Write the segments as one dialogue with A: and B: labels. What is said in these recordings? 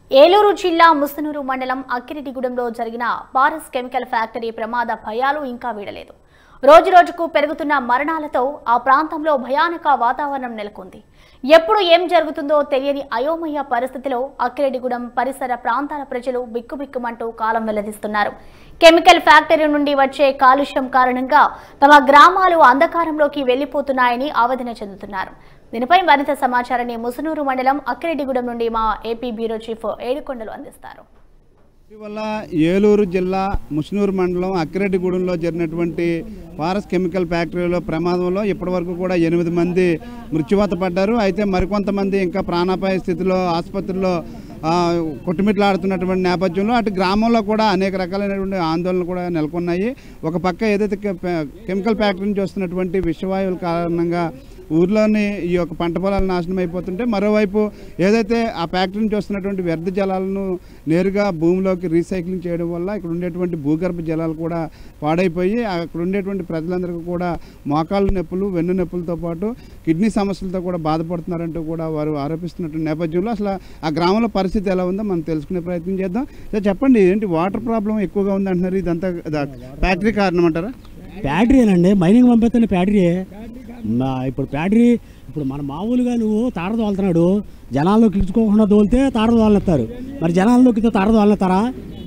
A: ఏలూరు జిల్లా ముస్తనూరు మండలం అక్కిరెడ్డిగూడెంలో జరిగిన పారస్ కెమికల్ ఫ్యాక్టరీ ప్రమాద భయాలు ఇంకా వీడలేదు రోజురోజుకు పెరుగుతున్న మరణాలతో ఆ ప్రాంతంలో భయానక వాతావరణం నెలకొంది ఎప్పుడు ఏం జరుగుతుందో తెలియని అయోమయ పరిస్థితిలో అక్కిరెడ్డిగూడెం పరిసర ప్రాంతాల ప్రజలు బిక్కుబిక్కుమంటూ కాలం వెల్లదిస్తున్నారు కెమికల్ ఫ్యాక్టరీ నుండి వచ్చే కాలుష్యం కారణంగా తమ గ్రామాలు అంధకారంలోకి వెళ్లిపోతున్నాయని ఆవేదన చెందుతున్నారు దీనిపై మరింత సమాచారాన్ని ముసునూరు మండలం అక్కిరెడ్డిగూడెం నుండి మా ఏపీ బ్యూరో చీఫ్ ఏడుకొండలు అందిస్తారు
B: ఇటీవల ఏలూరు జిల్లా ముష్నూరు మండలం అక్కిరెడ్డిగూడెంలో జరిగినటువంటి పారస్ కెమికల్ ఫ్యాక్టరీలో ప్రమాదంలో ఇప్పటివరకు కూడా ఎనిమిది మంది మృత్యువాత పడ్డారు అయితే మరికొంతమంది ఇంకా ప్రాణాపాయ స్థితిలో ఆసుపత్రిలో ఆ, కొట్టుమిట్లాడుతున్నటువంటి నేపథ్యంలో అటు గ్రామంలో కూడా అనేక రకాలైనటువంటి ఆందోళనలు కూడా నెలకొన్నాయి ఒక పక్క ఏదైతే కె- కెమికల్ ఫ్యాక్టరీ నుంచి వస్తున్నటువంటి విషవాయువుల కారణంగా ఊర్లోని ఈ యొక్క పంట పొలాలు నాశనం అయిపోతుంటే మరోవైపు ఏదైతే ఆ ఫ్యాక్టరీ నుంచి వస్తున్నటువంటి వ్యర్థ జలాలను నేరుగా భూమిలోకి రీసైక్లింగ్ చేయడం వల్ల ఇక్కడ ఉండేటువంటి భూగర్భ జలాలు కూడా పాడైపోయి అక్కడ ఉండేటువంటి ప్రజలందరికీ కూడా మోకాళ్ళ నొప్పులు వెన్ను నొప్పులతో పాటు కిడ్నీ సమస్యలతో కూడా బాధపడుతున్నారంటూ కూడా వారు ఆరోపిస్తున్నటువంటి నేపథ్యంలో అసలు ఆ గ్రామంలో పరిస్థితి ఎలా ఉందో మనం తెలుసుకునే ప్రయత్నం చేద్దాం సో చెప్పండి ఏంటి వాటర్ ప్రాబ్లం ఎక్కువగా ఉంది అంటున్నారు ఇదంతా దా- ఫ్యాక్టరీ కారణం అంటారా
C: బ్యాటరీనండి మైనింగ్ పంపిస్తున్న బ్యాటరీ మా ఇప్పుడు బ్యాటరీ ఇప్పుడు మన మామూలుగా నువ్వు తాడ తోలుతున్నాడు జనాల్లోకి ఇచ్చుకోకుండా తోలితే తాడ తోలెత్తారు మరి జనాల్లోకి తాడ తోలెత్తారా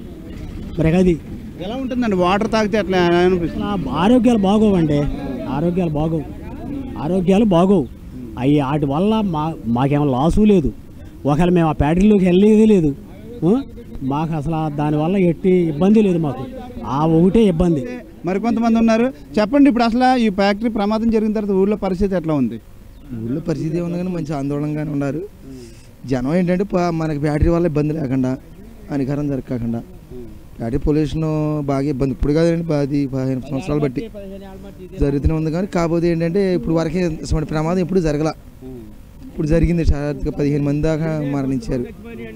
C: మరి అది
B: ఎలా ఉంటుందండి వాటర్ తాగితే అట్లా ఎలా అనిపిస్తుంది
C: అసలు ఆ ఆరోగ్యాలు బాగోవండి ఆరోగ్యాలు బాగోవు ఆరోగ్యాలు బాగోవు అవి వాటి వల్ల మా మాకేమో లాసు లేదు ఒకవేళ మేము ఆ బ్యాటరీలోకి వెళ్ళేది లేదు ఆ? మాకు అసలు ఆ దానివల్ల ఎట్టి ఇబ్బంది లేదు మాకు ఆ ఒకటే ఇబ్బంది
B: మరికొంతమంది ఉన్నారు చెప్పండి ఇప్పుడు అసలు ఈ ఫ్యాక్టరీ ప్రమాదం జరిగిన తర్వాత ఊళ్ళో పరిస్థితి ఎట్లా ఉంది
D: ఊళ్ళో పరిస్థితి ఉంది కానీ మంచి ఆందోళనగానే ఉన్నారు జనం ఏంటంటే ప- మనకి బ్యాటరీ వల్ల ఇబ్బంది లేకుండా హానికరం జరగకుండా బ్యాటరీ పొల్యూషన్ బాగా ఇబ్బంది ఇప్పుడు కాదండి పది పదిహేను సంవత్సరాలు బట్టి జరుగుతూనే ఉంది కానీ కాకపోతే ఏంటంటే ఇప్పుడు వరకే ఇటువంటి ప్రమాదం ఇప్పుడు జరగల ఇప్పుడు జరిగింది చాలా పదిహేను మంది దాకా మరణించారు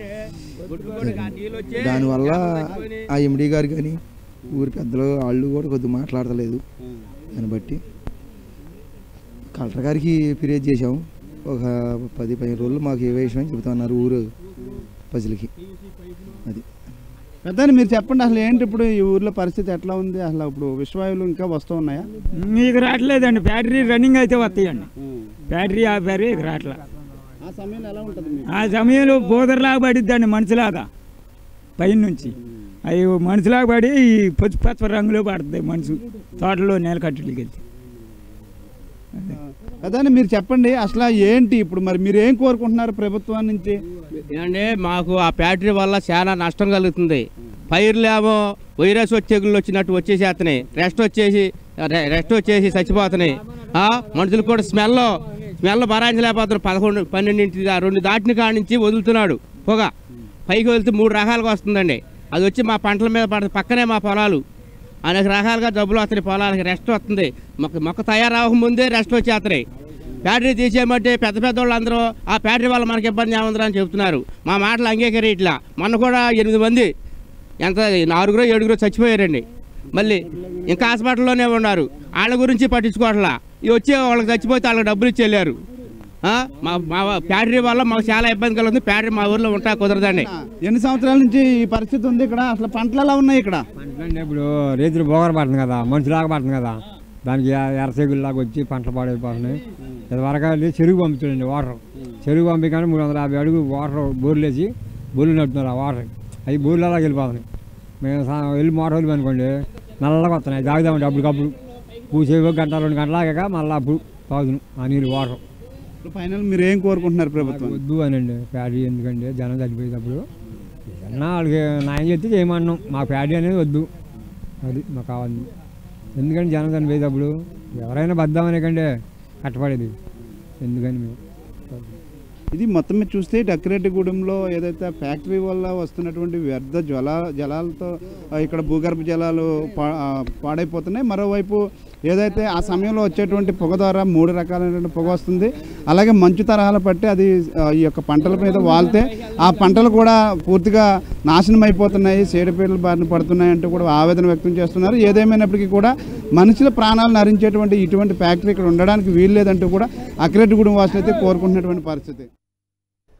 D: దానివల్ల ఆ ఎండి గారు కానీ ఊరి పెద్దలు వాళ్ళు కూడా కొద్దిగా మాట్లాడతలేదు దాన్ని బట్టి కలెక్టర్ గారికి ఫిర్యాదు చేసాం ఒక పది పదిహేను రోజులు మాకు ఏ విషయం అని చెబుతా ఉన్నారు ఊరు ప్రజలకి అది
B: పెద్దని మీరు చెప్పండి అసలు ఏంటి ఇప్పుడు ఈ ఊర్లో పరిస్థితి ఎట్లా ఉంది అసలు ఇప్పుడు విశ్వాయువులు ఇంకా వస్తూ ఉన్నాయా
E: మీకు రావట్లేదండి బ్యాటరీ రన్నింగ్ అయితే వస్తాయండి బ్యాటరీ ఆపారు ఇక రావట్లే
B: ఆ సమయంలో ఎలా ఉంటుంది మీకు?
E: ఆ సమయంలో బోదర్లాగా పడిద్దండి మనిషిలాగా పైన నుంచి అవి మనిషిలాగా పడి ఈ పచ్చి పచ్చ రంగులో పడుతుంది మనిషి తోటలో నేల కట్టెలకి వెళ్తే
B: పెద్దని మీరు చెప్పండి అసలు ఏంటి ఇప్పుడు మరి మీరు ఏం కోరుకుంటున్నారు ప్రభుత్వం నుంచి
F: ఏమంటే మాకు ఆ ఫ్యాక్టరీ వల్ల చాలా నష్టం కలుగుతుంది పైర్లేమో వైరస్ వచ్చేగుళ్ళు వచ్చినట్టు వచ్చేసేస్తున్నాయి రెస్ట్ వచ్చేసి రె- రెస్ట్ వచ్చేసి చచ్చిపోతున్నాయి ఆ, మనుషులు కూడా స్మెల్ స్మెల్ భరాయించలేకపోతున్నారు పదకొండు పన్నెండింటి దా- రెండు దాటిన కాడి నుంచి వదులుతున్నాడు పొగ పైకి వెళ్తే మూడు రకాలుగా వస్తుందండి అది వచ్చి మా పంటల మీద పడుతుంది పక్కనే మా పొలాలు అనేక రకాలుగా జబ్బులు వస్తున్నాయి పొలాలకి రెస్ట్ వస్తుంది మొక్క మొక్క తయారవ్వక ముందే రెస్ట్ వచ్చేస్తున్నాయి బ్యాటరీ తీసేయమంటే పెద్ద పెద్ద వాళ్ళందరూ ఆ బ్యాటరీ వల్ల మనకి ఇబ్బంది ఏముందిరా అని చెప్తున్నారు మా మాటలు అంగీకరి ఇట్లా మొన్న కూడా ఎనిమిది మంది ఎంత నాలుగురో ఏడుగురో చచ్చిపోయారండి మళ్ళీ ఇంకా హాస్పిటల్లోనే ఉన్నారు వాళ్ళ గురించి పట్టించుకోవట్లా ఇవి వచ్చి వాళ్ళకి చచ్చిపోతే వాళ్ళకి డబ్బులు ఇచ్చి వెళ్ళారు ఆ? మా మా బ్యాటరీ వల్ల మాకు చాలా ఇబ్బంది కలుగుతుంది బ్యాటరీ మా ఊర్లో ఉంటా కుదరదండి
B: ఎన్ని సంవత్సరాల నుంచి ఈ పరిస్థితి ఉంది ఇక్కడ అసలు పంటలు ఎలా ఉన్నాయి ఇక్కడ
G: అంటే ఇప్పుడు రైతులు బోగర పడుతుంది కదా మనుషులాగా పడుతుంది కదా దానికి ఎర్రసేగుల్లాగా వచ్చి పంటలు పాడైపోతున్నాయి ఇదివరకు వెళ్ళి చెరువు పంపుతుండండి వాటర్ చెరువు పంపి కానీ మూడు వందల యాభై అడుగు వాటర్ బోర్లు వేసి బోర్లు నడుపుతున్నారు ఆ వాటర్ అవి బోర్లలాగా వెళ్ళిపోతున్నాయి మేము సా- వెళ్ళి మోటార్ వెళ్ళి అనుకోండి నల్లగా వస్తున్నాయి తాగుదామంటే అప్పటికప్పుడు పూసేవి గంట రెండు గంటలాగాక మళ్ళీ అప్పుడు తాగుతున్నాం ఆ నీళ్ళు వాటర్
B: ఫైనల్ మీరు ఏం కోరుకుంటున్నారు ప్రభుత్వం
G: వద్దు అనండి ప్యాడీ ఎందుకంటే జనం చనిపోయేటప్పుడు ఏదన్నా వాళ్ళకి న్యాయం చెప్తే చేయమన్నాం మా ప్యాడీ అనేది వద్దు అది మాకు కావాలి ఎందుకంటే జనం చనిపోయేటప్పుడు ఎవరైనా బద్దామనే కంటే కట్టపడేది ఎందుకని మేము
B: ఇది మొత్తం మీద చూస్తే డక్కిరెడ్డిగూడెంలో ఏదైతే ఫ్యాక్టరీ వల్ల వస్తున్నటువంటి వ్యర్థ జ్వల జలాలతో ఆ, ఇక్కడ భూగర్భ జలాలు పా ఆ, పాడైపోతున్నాయి మరోవైపు ఏదైతే ఆ సమయంలో వచ్చేటువంటి పొగ ద్వారా మూడు రకాలైనటువంటి పొగ వస్తుంది అలాగే మంచు తరహాలు పట్టి అది ఆ, ఈ యొక్క పంటల మీద వాళ్తే ఆ పంటలు కూడా పూర్తిగా నాశనం అయిపోతున్నాయి చీడపీడలు బారిన పడుతున్నాయి అంటూ కూడా ఆవేదన వ్యక్తం చేస్తున్నారు ఏదేమైనప్పటికీ కూడా మనుషుల ప్రాణాలు నరించేటువంటి ఇటువంటి ఫ్యాక్టరీ ఇక్కడ ఉండడానికి వీలు లేదంటూ కూడా అక్రెడ్డిగూడెం వాసులు అయితే కోరుకుంటున్నటువంటి పరిస్థితి